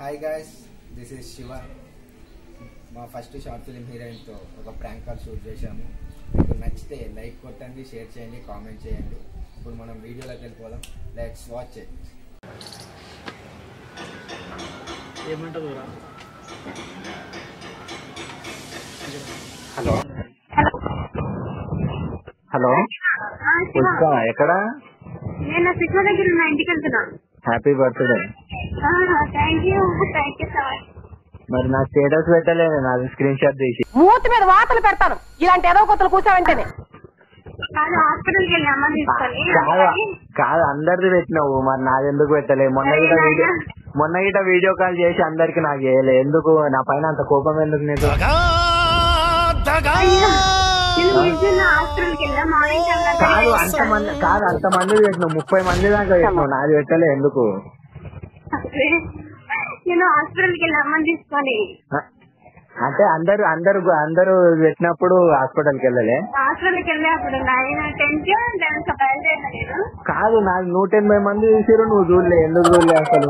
Hi guys this is Shiva మా first short film హీరోయిన్తో ఒక prank call shoot చేశాము మీకు నచ్చితే లైక్ కొట్టండి షేర్ చేయండి కామెంట్ చేయండి ఇప్పుడు మనం వీడియోలోకి వెళ్ళిపోదాం లెట్స్ వాచ్ ఇట్ ఏమంటావు రా హలో హలో పుష్ప ఎక్కడ నేను సిక్మ దగ్గర ఉన్న ఇంటికి వెళ్తున్నా happy birthday thank you thank you so much మరి నా స్టేటస్ పెట్టలేదు నాది స్క్రీన్ షాట్ తీసి మూతి మీద వాతలు పెడతాను ఇలాంటి ఏదో కొత్తలు కూర్చోవంటేనే కాదు హాస్పిటల్కి వెళ్ళి అమ్మ తీసుకొని కాదు కాదు అందరిది పెట్టినావు మరి నాది ఎందుకు పెట్టలే మొన్న గిట వీడియో మొన్న గిట వీడియో కాల్ చేసి అందరికి నాకు చేయలే ఎందుకు నా పైన అంత కోపం ఎందుకు నీకు అయ్యో, నేను నిజంగా హాస్పిటల్కి వెళ్ళా మార్నింగ్ కాదు అంత మంది కాదు అంత మంది పెట్టినావు ముప్పై మంది దాకా పెట్టినావు నాది పెట్టలే ఎందుకు నేను హాస్పిటల్కి వెళ్ళి అమ్మని తీసుకొని ఆ, అంటే అందరు అందరు అందరూ పెట్టినప్పుడు హాస్పిటల్కి వెళ్ళలే హాస్పిటల్కి వెళ్ళి అప్పుడు నైన్ టెన్ కి టెన్ బయలుదేరినా నేను కాదు నాకు నూట ఎనభై మంది చూసారు నువ్వు చూడలే ఎందుకు చూడలే అసలు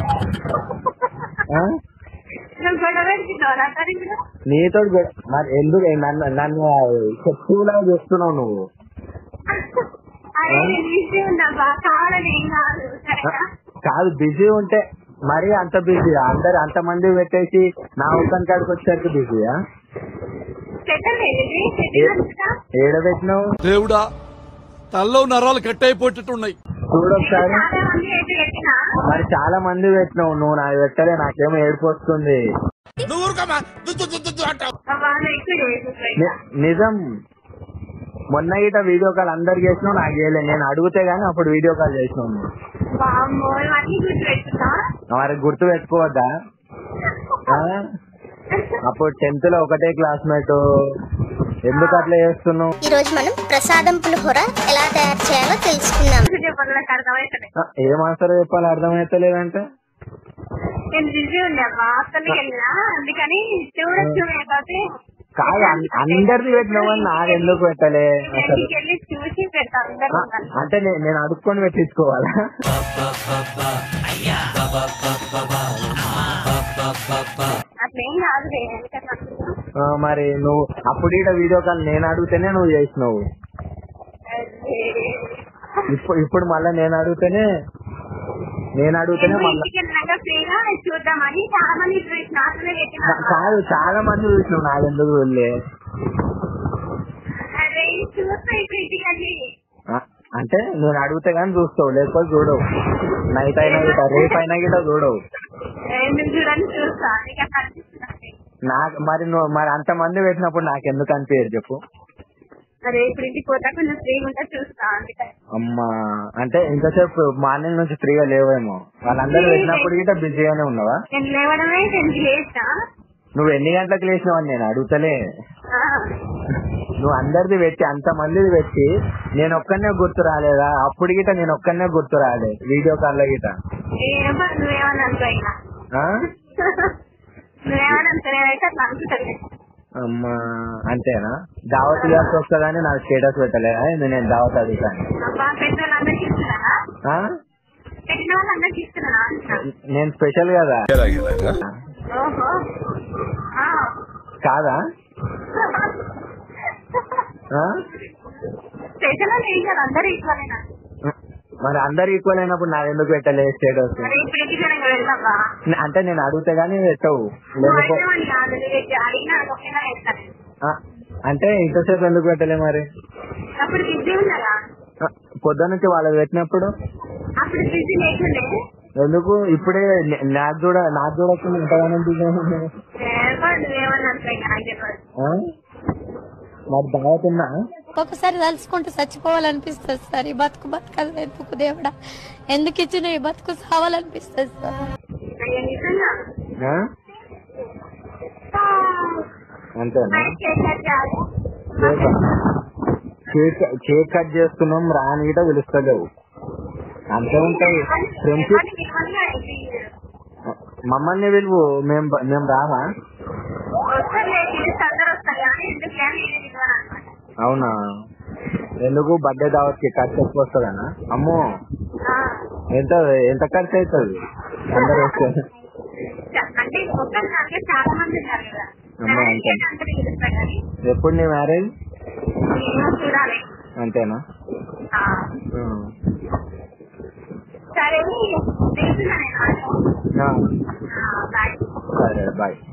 ఆ? నువ్వు గొడవ పెడుతున్నావు నా తరగతి నీతో గొ- మరి ఎందుకు నన్ను నన్ను శత్రువులా చేస్తున్నావు నువ్వు అరే నేను బిజీ ఉన్నా బా కావాలని ఏం కాదు ఆ? సరేనా కాదు బిజీ ఉంటే మరి అంత బిజీ అందరు అంత మంది పెట్టేసి నా ఉత్తన్ కాడికి వచ్చేసరికి బిజీయా పెట్టలేదు ఇది పెట్టినందుక ఏడ పెట్టినావు దేవుడా తల్లో నరాలు కట్ అయిపోయేటట్టున్నాయి చూడు ఒకసారి చాలా మంది అయితే పెట్టినా మరి చాలా మంది పెట్టినావు నువ్వు నాకు పెట్టలే నాకేమో ఏడుపు వస్తుంది వాళ్ళు ఎక్కువ చేసేసారు ని- నిజం మొన్న గిట వీడియో కాల్ అందరికి చేసినావు నాకు చేయలే నేను అడిగితే గానీ అప్పుడు వీడియో కాల్ చేసినావు నువ్వు. వామ్మో ఇవన్నీ గుర్తు పెట్టుకున్నా మరి గుర్తు పెట్టుకోవద్దా ఆ? అప్పుడు టెన్త్ లో ఒకటే క్లాస్మేట్ ఎందుకు అట్లా చేస్తున్నావు ఈ రోజు మనం ప్రసాదం పులిహోర ఎలా తయారు చేయాలో తెలుసుకుందాం చెప్పండి నాకు అర్థమవుతుంది ఆ, ఏం ఆన్సర్ చెప్పాలి అర్థమైతలేదంటే నేను బిజీ ఉండే అబ్బా హాస్టల్కి వెళ్ళినా అందుకని చూడొచ్చు లేకపోతే కాదు అన్- అందరిది పెట్టినావని నాకు ఎందుకు పెట్టలే అసలు ఇంటికి వెళ్ళి చూసి పెడతా అందరూ ఆ, ఉన్నాను. అంటే నే- నేను అడుక్కొని పెట్టించుకోవాలా అట్లేం కాదు ఎందుకంటే ఆ, మరి నువ్వు అప్పుడు ఈడ వీడియో కాల్ నేను అడిగితేనే నువ్వు చేసినావు ఇప్పుడు ఇప్పుడు మళ్ళీ నేను అడిగితేనే నేను అడిగితేనే మళ్ళీ ఇంటికి వెళ్ళినాక ఫ్రీగా చూద్దామని చాలా మంది ఇప్పుడు నాతోనే పెట్టినా కాదు చాలా మంది చూసినావు నాకు ఎందుకు వెళ్ళే అదే చూస్తా ఇప్పుడు ఇంటికి వెళ్ళి అంటే నేను అడిగితే గానీ చూస్తావు లేకపోతే చూడవు నైట్ అయినా గిట రేపు అయినా గిట చూడవు ఎందుకు చూడని చూస్తా నీకు అట్లా అనిపిస్తుంది నాకు మరి నువ్వు మరి అంత మంది పెట్టినప్పుడు నాకు ఎందుకు అనిపించదు చెప్పు అరే ఇప్పుడు ఇంటికి పోతా కొంచెం ఫ్రీగా ఉంటే చూస్తా అందుకని అమ్మా అంటే ఇంతసేపు మార్నింగ్ నుంచి ఫ్రీగా లేవేమో వాళ్ళందరూ పెట్టినప్పుడు గిట బిజీగానే ఉన్నావా నేను లేవడమే టెన్కి లేస్తా నువ్వు ఎన్ని గంటలకు లేచినావని నేను అడుగుతలే ఆ, నువ్వు అందరిది పెట్టి అంత మందిది పెట్టి నేను ఒక్కనే గుర్తు రాలేదా అప్పుడు గిట నేను ఒక్కనే గుర్తు రాలే వీడియో కాల్ గిట ఏమో నువ్వేమని అనుకో ఇంకా ఆ? నువ్వేమని అనుకో నేనైతే అట్లా అనుకుంటుంది అమ్మా అంతేనా దావత్ ఇవ్వాల్సి వస్తుందని నాకు స్టేటస్ పెట్టలేదా ఏంది నేను దావత్ అడుగుతాను అబ్బా పెట్టిన వాళ్ళందరికీ ఇస్తున్నానా ఆ? పెట్టిన వాళ్ళందరికీ ఇస్తున్నానా అంటున్నా నేను స్పెషల్ కదా ఓహో ఆ. కాదా ఆ? స్పెషల్ అని ఏం కాదు అందరూ ఈక్వలేనా మరి అందరు ఈక్వల్ అయినప్పుడు నాకు ఎందుకు పెట్టలే స్టేటస్ మరి ఇప్పుడు ఇంటికి జనంగా వెళ్దామా అంటే నేను అడిగితే గానీ పెట్టవు నువ్వు లేకపో అడిగినావని కాదు నువ్వు అడిగినా ఒకేలా వేస్తాను ఆ, అంటే ఇంతసేపు ఎందుకు పెట్టలే మరి అప్పుడు బిజీ ఉన్నారా ఆ, పొద్దున్న నుంచి వాళ్ళకి పెట్టినప్పుడు అప్పుడు బిజీ లేకుండే ఎందుకు ఇప్పుడే నే- నాకు చూడ నాకు చూడకుండా ఇంతగానో బిజీ ఉంది. ఏమో నువ్వేమని అనుకో ఇంకా నాకు తెలియదు ఆ? మరి దావత్ ఉన్నా ఒక్కొక్కసారి తలుచుకుంటూ చచ్చిపోవాలనిపిస్తుంది సార్ ఈ బతుకు బతకదు ఎందుకు దేవుడా ఎందుకు ఇచ్చిన ఈ బతుకు సావాలనిపిస్తుంది సార్ అయ్యో నిజంగా ఆ? అంతేనా కేక్ కట్ చేయాలి. కేక్ కేక్ కేక్ కట్ చేస్తున్నాం రాని గిట పిలుస్తలేవు అంతే ఉంటాయి ఫ్రెండ్షిప్ ఏమని పిలవనుగా ఇది. మమ్మల్ని పిలువు మేము బ- మేము రామా వస్తారులే, పిలిస్తే అందరూ వస్తారు కానీ ఎందుకు అని నేను పిలవను అన్నమాట. అవునా ఎందుకు బర్త్డే దావత్ కి ఖర్చు ఎక్కువ వస్తుందనా అమ్మో ఆ. ఎంత ఎంత ఖర్చు అవుతుంది అందరు వస్తే అంటే ఒక్కరి దాంట్లో చాలా మంది ఉన్నారు కదా అమ్మా, అంతే. అంటే పిలుస్తా కానీ ఎప్పుడు నీ మ్యారేజ్ ఏమో చూడాలి అంతేనా ఆ, ఉమ్. సరే వెళ్తున్నా నేను ఆటో. ఆ, ఆ, బాయ్ సరే బాయ్